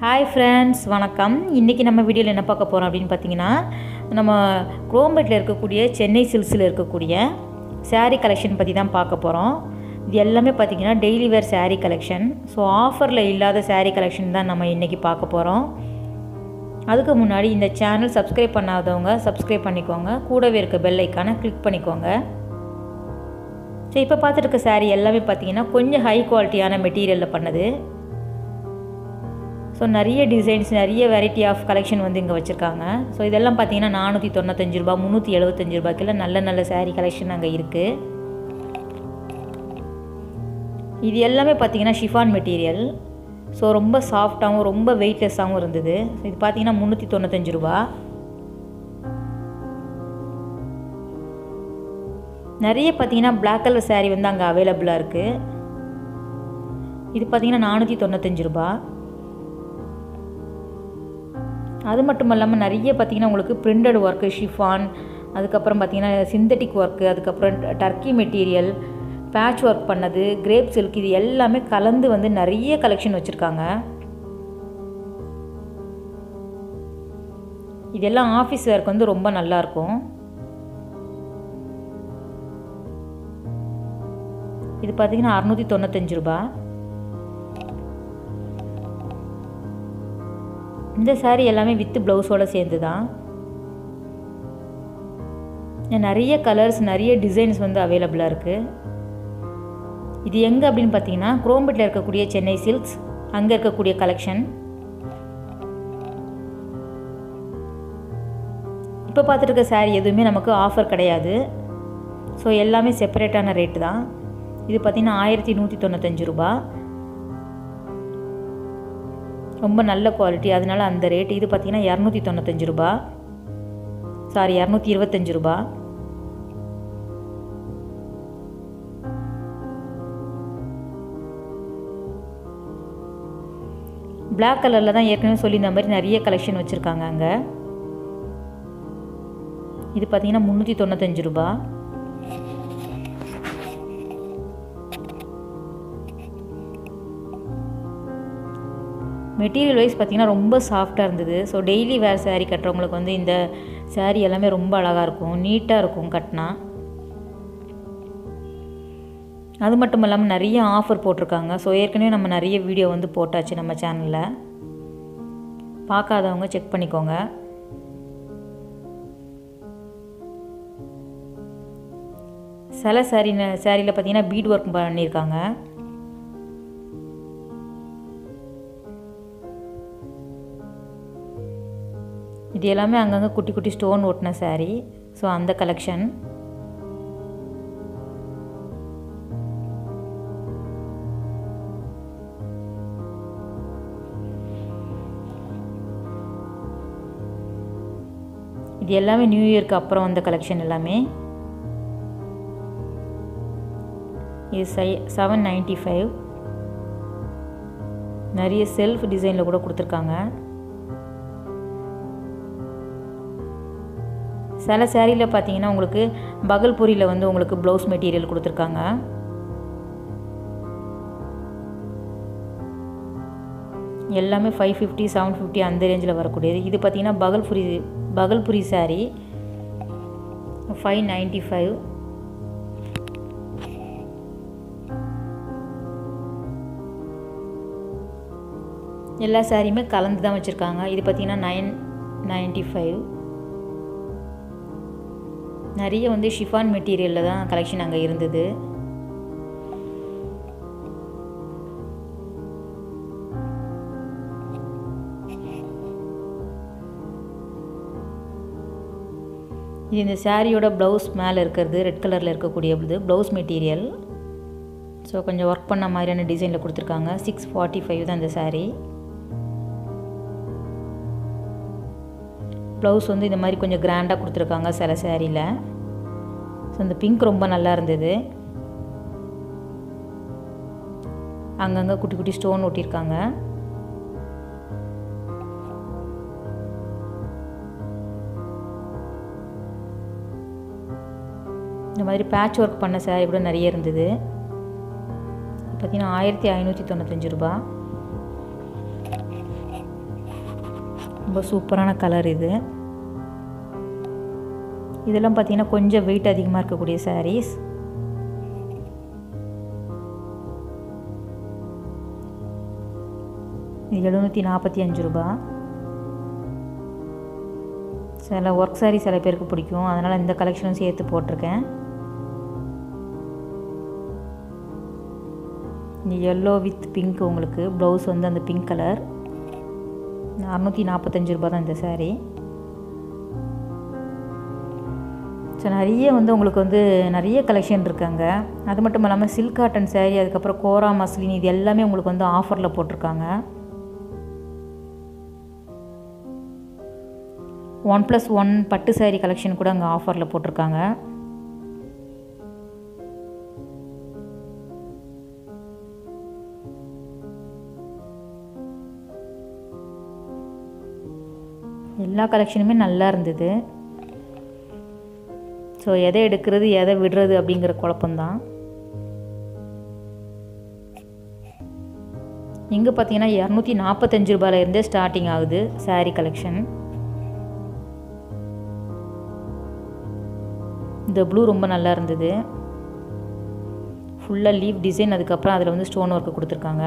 hi friends வணக்கம் இன்றைக்கி நம்ம வீடியோவில் என்ன பார்க்க போகிறோம் அப்படின்னு பார்த்தீங்கன்னா நம்ம குரோம்பேட்டில் இருக்கக்கூடிய சென்னை சில்க்ஸில் இருக்கக்கூடிய saree கலெக்ஷன் பற்றி தான் பார்க்க போகிறோம் இது எல்லாமே பார்த்தீங்கன்னா daily wear saree collection so ஆஃபரில் இல்லாத saree கலெக்ஷன் தான் நம்ம இன்றைக்கி பார்க்க போகிறோம் அதுக்கு முன்னாடி இந்த சேனல் சப்ஸ்கிரைப் பண்ணாதவங்க சப்ஸ்கிரைப் பண்ணிக்கோங்க கூடவே இருக்க பெல் ஐக்கானை கிளிக் பண்ணிக்கோங்க ஸோ இப்போ பார்த்துருக்க saree எல்லாமே பார்த்தீங்கன்னா கொஞ்சம் ஹை குவாலிட்டியான மெட்டீரியலில் பண்ணது ஸோ நிறைய டிசைன்ஸ் நிறைய வெரைட்டி ஆஃப் கலெக்ஷன் வந்து இங்கே வச்சுருக்காங்க ஸோ இதெல்லாம் பார்த்தீங்கன்னா நானூற்றி தொண்ணூத்தஞ்சு ரூபா முந்நூற்றி எழுபத்தஞ்சு ரூபாய்க்கெல்லாம் நல்ல நல்ல saree கலெக்ஷன் அங்கே இருக்குது இது எல்லாமே பார்த்தீங்கன்னா ஷிஃபான் மெட்டீரியல் ஸோ ரொம்ப சாஃப்டாகவும் ரொம்ப வெயிட்லெஸ்ஸாகவும் இருந்தது ஸோ இது பார்த்தீங்கன்னா முந்நூற்றி தொண்ணூத்தஞ்சு ரூபா நிறைய பார்த்தீங்கன்னா பிளாக் கலர் saree வந்து அங்கே அவைலபிளாக இருக்குது இது பார்த்தீங்கன்னா நானூற்றி தொண்ணூத்தஞ்சு ரூபா அது மட்டும் இல்லாமல் நிறைய பார்த்தீங்கன்னா உங்களுக்கு பிரிண்டட் ஒர்க்கு ஷிஃபான் அதுக்கப்புறம் பார்த்தீங்கன்னா சிந்தட்டிக் ஒர்க்கு அதுக்கப்புறம் டர்க்கி மெட்டீரியல் பேட்ச் ஒர்க் பண்ணது கிரேப் சில்க் இது எல்லாமே கலந்து வந்து நிறைய கலெக்ஷன் வச்சுருக்காங்க இதெல்லாம் ஆஃபீஸ் வேர்க்கு வந்து ரொம்ப நல்லாயிருக்கும் இது பார்த்தீங்கன்னா அறநூற்றி தொண்ணூத்தஞ்சு ரூபா இந்த saree எல்லாமே வித்து ப்ளவுஸோடு சேர்ந்து தான் நிறைய கலர்ஸ் நிறைய டிசைன்ஸ் வந்து அவைலபிளாக இருக்குது இது எங்கே அப்படின்னு பார்த்தீங்கன்னா குரோம்பேட்டில் இருக்கக்கூடிய சென்னை சில்க்ஸ் அங்கே இருக்கக்கூடிய கலெக்ஷன் இப்போ பார்த்துட்டு இருக்க saree எதுவுமே நமக்கு ஆஃபர் கிடையாது ஸோ எல்லாமே செப்பரேட்டான ரேட்டு தான் இது பார்த்திங்கன்னா ஆயிரத்தி நூற்றி தொண்ணூத்தஞ்சு ரூபா ரொம்ப நல்ல குவாலிட்டி அதனால அந்த ரேட் இது பார்த்திங்கன்னா இரநூத்தி தொண்ணூத்தஞ்சு ரூபா சாரி இரநூத்தி இருபத்தஞ்சு ரூபா பிளாக் கலரில் தான் ஏற்கனவே சொல்லியிருந்த மாதிரி நிறைய கலெக்ஷன் வச்சுருக்காங்க அங்கே இது பார்த்திங்கன்னா முந்நூற்றி தொண்ணூத்தஞ்சு ரூபா மெட்டீரியல் வைஸ் பார்த்திங்கன்னா ரொம்ப சாஃப்டாக இருந்தது ஸோ டெய்லி வேர் saree கட்டுறவங்களுக்கு வந்து இந்த saree எல்லாமே ரொம்ப அழகாக இருக்கும் நீட்டாக இருக்கும் கட்டினா அது மட்டும் இல்லாமல் நிறைய ஆஃபர் போட்டிருக்காங்க ஸோ ஏற்கனவே நம்ம நிறைய வீடியோ வந்து போட்டாச்சு நம்ம சேனலில் பார்க்காதவங்க செக் பண்ணிக்கோங்க சில சாரீ சாரியில் பார்த்தீங்கன்னா பீட் ஒர்க் பண்ணியிருக்காங்க இது எல்லாமே அங்கங்கே குட்டி குட்டி ஸ்டோன் ஒட்டின saree ஸோ அந்த கலெக்ஷன் இது எல்லாமே நியூ இயர்க்கு அப்புறம் வந்த கலெக்ஷன் எல்லாமே இது சை செவன் நைன்ட்டி ஃபைவ் நிறைய செல்ஃப் டிசைனில் கூட கொடுத்துருக்காங்க சில சேரீயில் பார்த்தீங்கன்னா உங்களுக்கு பகல்பூரியில் வந்து உங்களுக்கு ப்ளவுஸ் மெட்டீரியல் கொடுத்துருக்காங்க எல்லாமே ஃபைவ் ஃபிஃப்டி செவன் ஃபிஃப்டி அந்த ரேஞ்சில் வரக்கூடியது இது பார்த்தீங்கன்னா Bhagalpuri Bhagalpuri saree five ninety five எல்லா சாரியுமே கலந்து தான் வச்சுருக்காங்க இது பார்த்தீங்கன்னா நைன் நைன்ட்டி ஃபைவ் நிறைய வந்து ஷிஃபான் மெட்டீரியலில் தான் கலெக்ஷன் அங்கே இருந்தது இது இந்த சாரியோட ப்ளவுஸ் மேலே இருக்கிறது ரெட் கலரில் இருக்கக்கூடிய இது ப்ளவுஸ் மெட்டீரியல் ஸோ கொஞ்சம் ஒர்க் பண்ண மாதிரியான டிசைனில் கொடுத்துருக்காங்க சிக்ஸ் ஃபார்ட்டி ஃபைவ் தான் இந்த சாரீ ப்ளவுஸ் வந்து இந்த மாதிரி கொஞ்சம் கிராண்டாக கொடுத்துருக்காங்க சில சேரீயில் ஸோ இந்த பிங்க் ரொம்ப நல்லா இருந்தது அங்கங்கே குட்டி குட்டி ஸ்டோன் ஒட்டியிருக்காங்க இந்த மாதிரி பேட்ச் ஒர்க் பண்ண சேரீ கூட நிறைய இருந்தது பார்த்தீங்கன்னா ஆயிரத்தி ஐநூற்றி தொண்ணூத்தஞ்சு ரூபா ரொம்ப சூப்பரான கலர் இது இதெல்லாம் பார்த்தீங்கன்னா கொஞ்சம் வெயிட் அதிகமாக இருக்கக்கூடிய சாரீஸ் இது எழுநூற்றி நாற்பத்தி அஞ்சு ரூபா சில ஒர்க் சாரீ சில பேருக்கு பிடிக்கும் அதனால் இந்த கலெக்ஷனும் சேர்த்து போட்டிருக்கேன் இந்த எல்லோ வித் பிங்க் உங்களுக்கு ப்ளவுஸ் வந்து அந்த பிங்க் கலர் அறநூற்றி நாற்பத்தஞ்சு ரூபா தான் இந்த சாரீ ஸோ நிறைய வந்து உங்களுக்கு வந்து நிறைய கலெக்ஷன் இருக்காங்க அது மட்டும் இல்லாமல் சில்க் காட்டன் சாரீ அதுக்கப்புறம் கோரா மஸ்லின் இது எல்லாமே உங்களுக்கு வந்து ஆஃபரில் போட்டிருக்காங்க ஒன் ப்ளஸ் ஒன் பட்டு சாரீ கலெக்ஷன் கூட அங்கே ஆஃபரில் போட்டிருக்காங்க எல்லா கலெக்ஷனுமே நல்லா இருந்தது ஸோ எதை எடுக்கிறது எதை விடுறது அப்படிங்கிற குழப்பம்தான் இங்கே பார்த்தீங்கன்னா இரநூத்தி நாற்பத்தஞ்சு ரூபாயிலேருந்தே ஸ்டார்டிங் ஆகுது சாரீ கலெக்ஷன் இந்த ப்ளூ ரொம்ப நல்லா இருந்தது ஃபுல்லாக லீவ் டிசைன் அதுக்கப்புறம் அதில் வந்து ஸ்டோன் ஒர்க்கு கொடுத்துருக்காங்க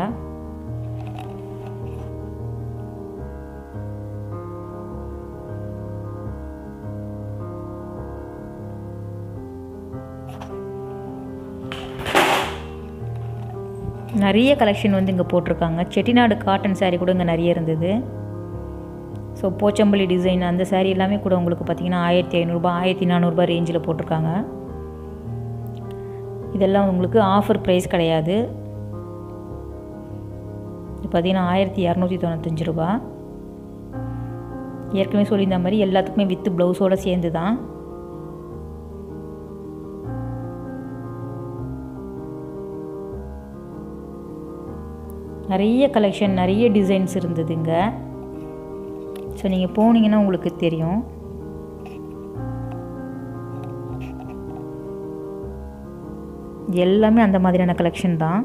நிறைய கலெக்ஷன் வந்து இங்கே போட்டிருக்காங்க செட்டிநாடு காட்டன் சாரீ கூட இங்கே நிறைய இருந்தது ஸோ போச்சம்பள்ளி டிசைன் அந்த சாரீ எல்லாமே கூட உங்களுக்கு பார்த்தீங்கன்னா ஆயிரத்தி ஐநூறுரூபா ஆயிரத்தி நானூறுரூபா ரேஞ்சில் போட்டிருக்காங்க இதெல்லாம் உங்களுக்கு ஆஃபர் ப்ரைஸ் கிடையாது இது பார்த்தீங்கன்னா ஆயிரத்தி இரநூத்தி தொண்ணூத்தஞ்சு ரூபா ஏற்கனவே சொல்லியிருந்த மாதிரி எல்லாத்துக்குமே வித்து ப்ளவுஸோடு சேர்ந்து தான் நிறைய கலெக்ஷன் நிறைய டிசைன்ஸ் இருந்ததுங்க ஸோ நீங்கள் போனீங்கன்னா உங்களுக்கு தெரியும் எல்லாமே அந்த மாதிரியான கலெக்ஷன் தான்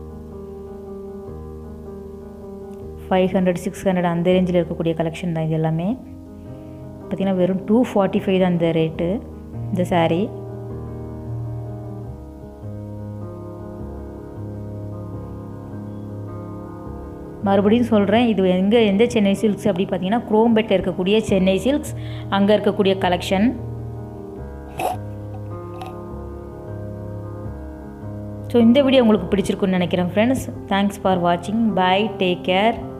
ஃபைவ் ஹண்ட்ரட் சிக்ஸ் ஹண்ட்ரட் அந்த ரேஞ்சில் இருக்கக்கூடிய கலெக்ஷன் தான் இது எல்லாமே பார்த்திங்கன்னா வெறும் டூ ஃபார்ட்டி ஃபைவ் தான் இந்த ரேட்டு இந்த சாரீ மறுபடியும் சொல்கிறேன் இது எங்கே எந்த சென்னை சில்க்ஸ் அப்படி பார்த்தீங்கன்னா குரோம்பேட்டில் இருக்கக்கூடிய சென்னை சில்க்ஸ் அங்கே இருக்கக்கூடிய கலெக்ஷன் ஸோ இந்த வீடியோ உங்களுக்கு பிடிச்சிருக்குன்னு நினைக்கிறேன் ஃப்ரெண்ட்ஸ் தேங்க்ஸ் ஃபார் வாட்சிங் பை டேக் கேர்